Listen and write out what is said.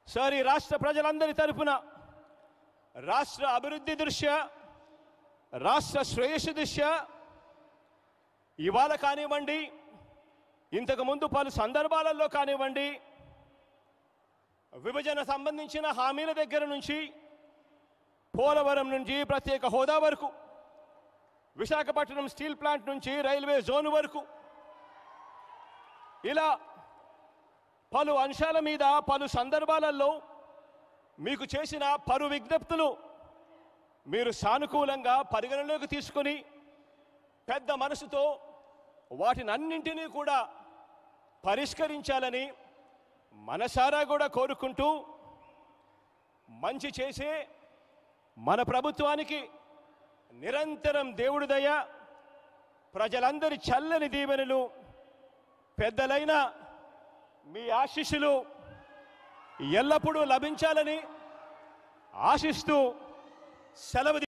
sir ఈ రాష్ట్ర ప్రజలందరి తరపున రాష్ట్ర అభివృద్ధి దృష్ట్యా రాష్ట్ర శ్రేయస్సు దృష్ట్యా ఇవాళ కానివ్వండి ఇంతకు ముందు పలు సందర్భాలలో కానివ్వండి విభజన సంబంధించిన హామీల దగ్గర నుంచి పోలవరం నుంచి ప్రత్యేక హోదా వరకు విశాఖపట్నం స్టీల్ ప్లాంట్ నుంచి రైల్వే జోన్ వరకు ఇలా పలు అంశాల మీద పలు సందర్భాలలో మీకు చేసిన పలు విజ్ఞప్తులు మీరు సానుకూలంగా పరిగణలోకి తీసుకొని పెద్ద మనసుతో వాటిని అన్నింటినీ కూడా పరిష్కరించాలని మనసారా కూడా కోరుకుంటూ మంచి చేసే మన ప్రభుత్వానికి నిరంతరం దేవుడి దయ ప్రజలందరి చల్లని దీవెనలు పెద్దలైన మీ ఆశీస్సులు ఎల్లప్పుడూ లభించాలని ఆశిస్తూ సెలవు